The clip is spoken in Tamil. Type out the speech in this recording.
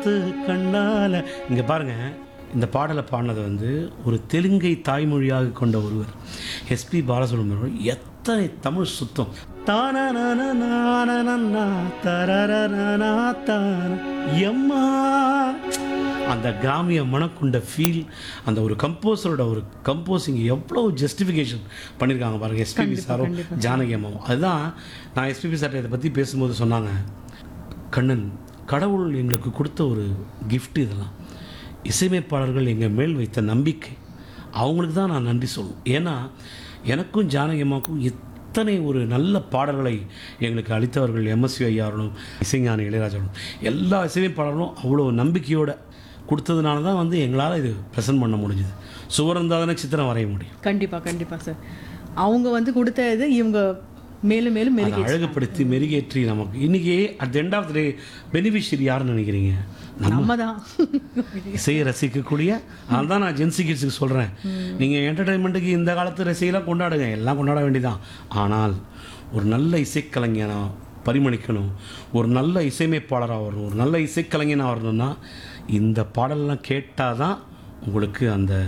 பார்த்து கண்ணால இங்கே பாருங்க இந்த பாடலை பாடினது வந்து ஒரு தெலுங்கை தாய்மொழியாக கொண்ட ஒருவர் எஸ்பி பாலசுப்ரமணியம் எத்தனை தமிழ் சுத்தம் தானனனனனனனா, தரரரனா, தான. எம்மா அந்த கிராமிய மனக்குண்ட ஃபீல் அந்த ஒரு கம்போசரோட ஒரு கம்போசிங் எவ்வளோ ஜஸ்டிஃபிகேஷன் பண்ணியிருக்காங்க பாருங்க எஸ்பிபி சாரும் ஜானகி அம்மாவும் அதுதான் நான் எஸ்பிபி சார்ட்ட இதை பற்றி பேசும்போது சொன்னாங்க கண்ணன் கடவுள் எங்களுக்கு கொடுத்த ஒரு gift இதெல்லாம் இசையமைப்பாளர்கள் எங்கள் மேல் வைத்த நம்பிக்கை அவங்களுக்கு தான் நான் நன்றி சொல்லணும் ஏன்னா எனக்கும் ஜானகி அம்மாவுக்கும் இத்தனை ஒரு நல்ல பாடல்களை எங்களுக்கு அளித்தவர்கள் எம்எஸ்வி ஐயாரும் இசைஞானி இளையராஜாவும் எல்லா இசையமைப்பாளர்களும் அவ்வளோ நம்பிக்கையோட கொடுத்ததுனால தான் வந்து எங்களால் இது ப்ரெசென்ட் பண்ண முடிஞ்சுது சுவர் இருந்தால் தானே சித்திரம் வரைய முடியும் கண்டிப்பா கண்டிப்பா சார் அவங்க வந்து கொடுத்த இது இவங்க மேலும் மேலும் அதை மெருகி அழகுபடுத்தி மெருகேற்றி நமக்கு இன்னைக்கு at the end of the day beneficiary யாருன்னு நினைக்கிறீங்க நம்ம தான் இசையை ரசிக்கக்கூடிய அதனால தான் நான் ஜென்சி கிட்ஸுக்கு சொல்கிறேன் நீங்கள் என்டர்டைன்மெண்ட்டுக்கு இந்த காலத்து ரசிகெல்லாம் கொண்டாடுங்க எல்லாம் கொண்டாட வேண்டியதான் ஆனால் ஒரு நல்ல இசைக்கலைஞனா பரிமணிக்கணும் ஒரு நல்ல இசையமைப்பாளராக வரணும் ஒரு நல்ல இசைக்கலைஞனாக வரணும்னா இந்த பாடலெல்லாம் கேட்டால் தான் உங்களுக்கு அந்த